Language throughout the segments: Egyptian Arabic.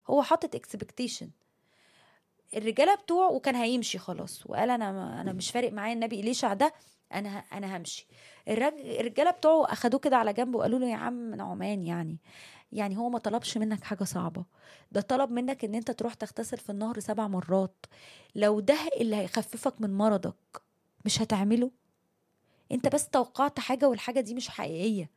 هو حاطط اكسبكتيشن الرجاله بتوعه وكان هيمشي خلاص وقال انا انا مش فارق معايا النبي اليشع ده انا انا همشي الرجاله بتوعه اخدوه كده على جنب وقالوا له يا عم نعمان يعني يعني هو ما طلبش منك حاجه صعبه ده طلب منك ان انت تروح تغتسل في النهر سبع مرات لو ده اللي هيخففك من مرضك مش هتعمله انت بس توقعت حاجه والحاجه دي مش حقيقيه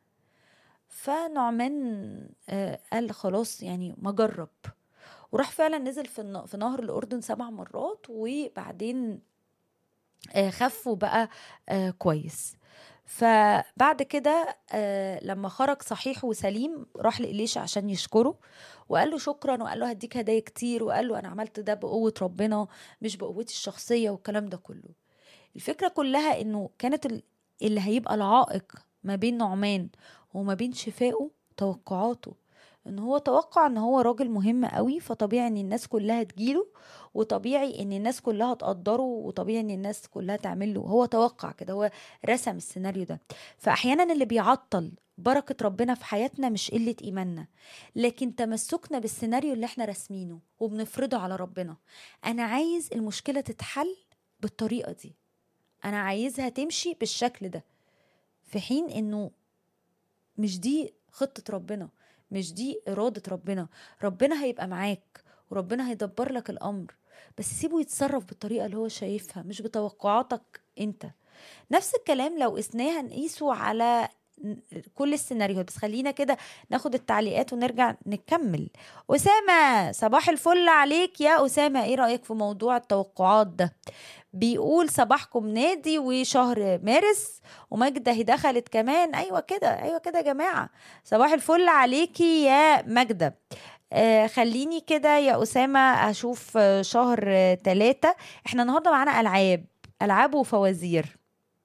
فنعمان قال خلاص يعني ما جرب وراح فعلا نزل في في نهر الاردن سبع مرات وبعدين خف وبقى كويس فبعد كده لما خرج صحيح وسليم راح لإليشا عشان يشكره وقال له شكرا وقال له هديك هدايا كتير وقال له انا عملت ده بقوه ربنا مش بقوتي الشخصيه والكلام ده كله الفكره كلها انه كانت اللي هيبقى العائق ما بين نعمان وما بين شفائه توقعاته ان هو توقع ان هو راجل مهم قوي فطبيعي ان الناس كلها تجيله وطبيعي ان الناس كلها تقدره وطبيعي ان الناس كلها تعمل له هو توقع كده هو رسم السيناريو ده فاحيانا اللي بيعطل بركة ربنا في حياتنا مش قلة إيماننا لكن تمسكنا بالسيناريو اللي احنا راسمينه وبنفرضه على ربنا أنا عايز المشكلة تتحل بالطريقة دي أنا عايزها تمشي بالشكل ده في حين إنه مش دي خطة ربنا مش دي إرادة ربنا ربنا هيبقى معاك وربنا هيدبر لك الأمر بس سيبه يتصرف بالطريقة اللي هو شايفها مش بتوقعاتك انت نفس الكلام لو قسناها نقيسه على كل السيناريوهات بس خلينا كده ناخد التعليقات ونرجع نكمل أسامة صباح الفل عليك يا أسامة إيه رأيك في موضوع التوقعات ده بيقول صباحكم نادي وشهر مارس وماجدة هي دخلت كمان أيوة كده أيوة كده يا جماعة صباح الفل عليكي يا ماجدة آه خليني كده يا أسامة أشوف شهر آه تلاتة احنا النهاردة معانا ألعاب ألعاب وفوازير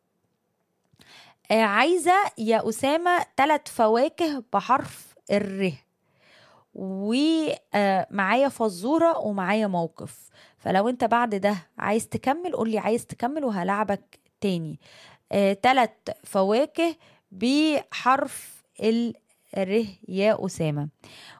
آه عايزة يا أسامة تلات فواكه بحرف الر ومعايا فزورة ومعايا موقف فلو انت بعد ده عايز تكمل قولي عايز تكمل وهلعبك تاني آه تلات فواكه بحرف الر يا أسامة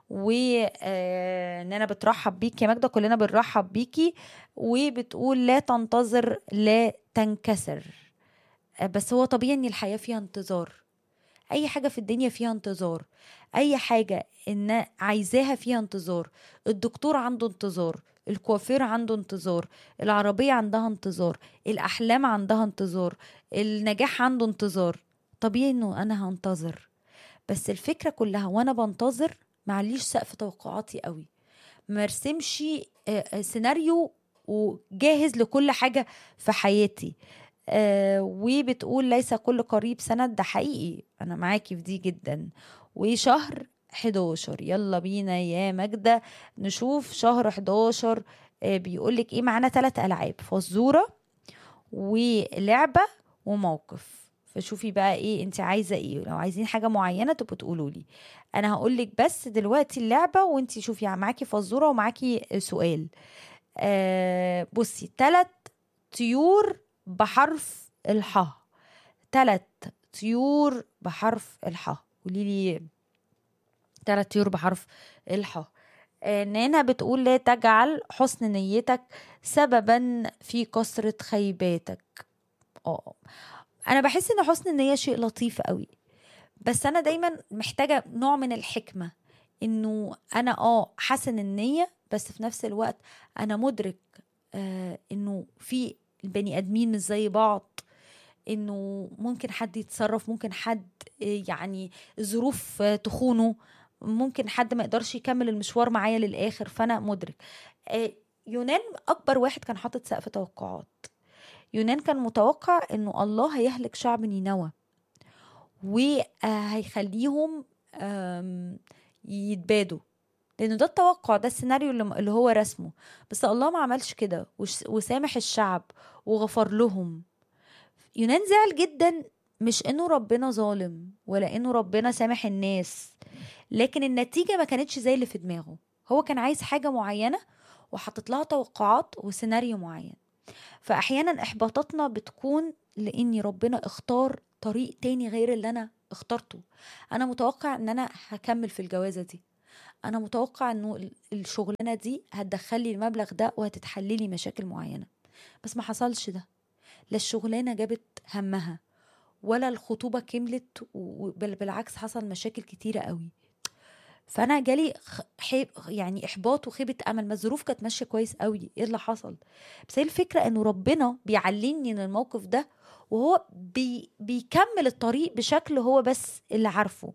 وان انا بترحب بيك يا ماجدة كلنا بنرحب بيكي وبتقول لا تنتظر لا تنكسر بس هو طبيعي ان الحياه فيها انتظار اي حاجه في الدنيا فيها انتظار اي حاجه ان عايزاها فيها انتظار الدكتور عنده انتظار الكوافير عنده انتظار العربيه عندها انتظار الاحلام عندها انتظار النجاح عنده انتظار طبيعي انه انا هنتظر بس الفكره كلها وانا بنتظر معليش سقف توقعاتي قوي مرسمش سيناريو وجاهز لكل حاجه في حياتي آه وبتقول ليس كل قريب سند ده حقيقي انا معاكي في دي جدا وشهر 11 يلا بينا يا ماجدة نشوف شهر 11 آه بيقولك ايه معانا ثلاث العاب فزورة ولعبة وموقف فشوفي بقى ايه انت عايزه ايه لو عايزين حاجه معينه تبقوا تقولوا لي انا هقول لك بس دلوقتي اللعبه وانت شوفي معاكي فزوره ومعاكي سؤال آه بصي ثلاث طيور بحرف الحاء تلات طيور بحرف الحاء قولي لي تلات طيور بحرف الحاء نانا بتقول لا تجعل حسن نيتك سببا في كثرة خيباتك اه انا بحس ان حسن النية شيء لطيف قوي بس انا دايما محتاجة نوع من الحكمة انه انا اه حسن النية بس في نفس الوقت انا مدرك آه انه في البني ادمين مش زي بعض انه ممكن حد يتصرف ممكن حد يعني الظروف تخونه ممكن حد ما يقدرش يكمل المشوار معايا للاخر فانا مدرك يونان اكبر واحد كان حاطط سقف توقعات يونان كان متوقع انه الله هيهلك شعب نينوى وهيخليهم يتبادوا لانه ده التوقع ده السيناريو اللي هو رسمه بس الله ما عملش كده وسامح الشعب وغفر لهم يونان زعل جدا مش انه ربنا ظالم ولا انه ربنا سامح الناس لكن النتيجه ما كانتش زي اللي في دماغه هو كان عايز حاجه معينه وحاطط لها توقعات وسيناريو معين فاحيانا احباطاتنا بتكون لاني ربنا اختار طريق تاني غير اللي انا اخترته انا متوقع ان انا هكمل في الجوازه دي انا متوقع انه ال- الشغلانه دي هتدخلي المبلغ ده وهتتحللي مشاكل معينه بس ما حصلش ده لا الشغلانه جابت همها ولا الخطوبه كملت و- بل بالعكس حصل مشاكل كتيره قوي فانا جالي خ- حيب يعني احباط وخيبه امل ما الظروف كانت ماشيه كويس قوي ايه اللي حصل بس هي الفكره انه ربنا بيعلمني من الموقف ده وهو بي بيكمل الطريق بشكل هو بس اللي عارفه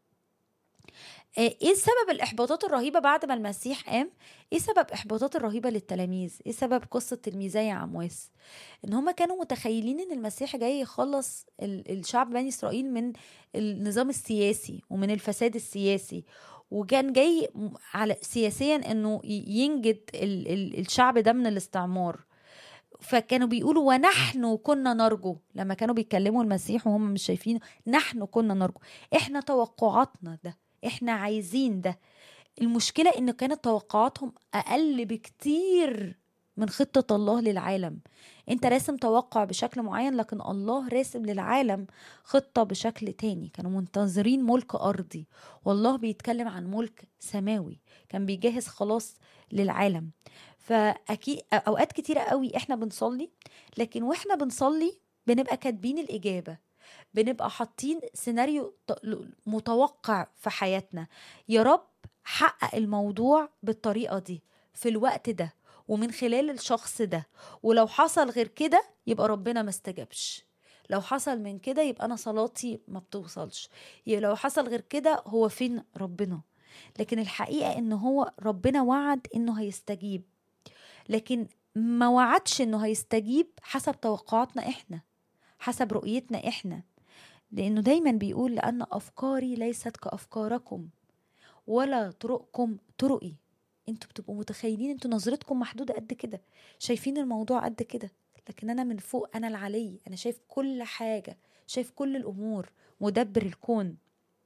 آه، ايه سبب الاحباطات الرهيبه بعد ما المسيح قام ايه سبب احباطات الرهيبه للتلاميذ ايه سبب قصه تلميذي عمواس ان هم كانوا متخيلين ان المسيح جاي يخلص ال- الشعب بني اسرائيل من النظام السياسي ومن الفساد السياسي وكان جاي م- على سياسيا انه ي- ينجد ال- ال- الشعب ده من الاستعمار فكانوا بيقولوا ونحن كنا نرجو لما كانوا بيتكلموا المسيح وهم مش شايفينه نحن كنا نرجو احنا توقعاتنا ده احنا عايزين ده المشكلة ان كانت توقعاتهم اقل بكتير من خطة الله للعالم انت راسم توقع بشكل معين لكن الله راسم للعالم خطة بشكل تاني كانوا منتظرين ملك ارضي والله بيتكلم عن ملك سماوي كان بيجهز خلاص للعالم فاكيد اوقات كتيرة قوي احنا بنصلي لكن واحنا بنصلي بنبقى كاتبين الاجابة بنبقى حاطين سيناريو ط- متوقع في حياتنا يا رب حقق الموضوع بالطريقة دي في الوقت ده ومن خلال الشخص ده ولو حصل غير كده يبقى ربنا ما استجابش لو حصل من كده يبقى انا صلاتي ما بتوصلش ي- لو حصل غير كده هو فين ربنا لكن الحقيقة ان هو ربنا وعد انه هيستجيب لكن ما وعدش انه هيستجيب حسب توقعاتنا احنا حسب رؤيتنا احنا لانه دايما بيقول لان افكاري ليست كافكاركم ولا طرقكم طرقي انتوا بتبقوا متخيلين انتوا نظرتكم محدوده قد كده شايفين الموضوع قد كده لكن انا من فوق انا العلي انا شايف كل حاجه شايف كل الامور مدبر الكون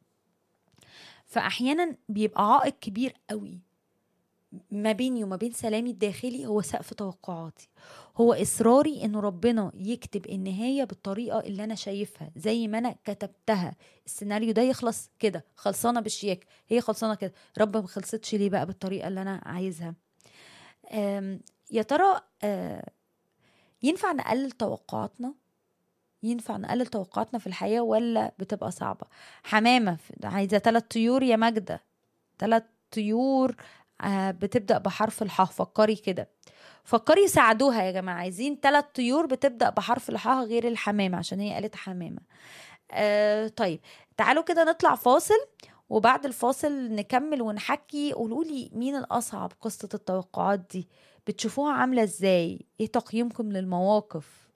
فاحيانا بيبقى عائق كبير قوي ما بيني وما بين سلامي الداخلي هو سقف توقعاتي هو اصراري انه ربنا يكتب النهايه بالطريقه اللي انا شايفها زي ما انا كتبتها السيناريو ده يخلص كده خلصانه بالشياك هي خلصانه كده رب ما خلصتش ليه بقى بالطريقه اللي انا عايزها أم، يا ترى آه، ينفع نقلل توقعاتنا ينفع نقلل توقعاتنا في الحياه ولا بتبقى صعبه حمامه عايزه ثلاث طيور يا ماجده ثلاث طيور آه، بتبدا بحرف الحاء فكري كده فكري ساعدوها يا جماعه عايزين ثلاث طيور بتبدا بحرف الحاء غير الحمامه عشان هي قالت حمامه آه طيب تعالوا كده نطلع فاصل وبعد الفاصل نكمل ونحكي قولوا لي مين الاصعب قصه التوقعات دي بتشوفوها عامله ازاي ايه تقييمكم للمواقف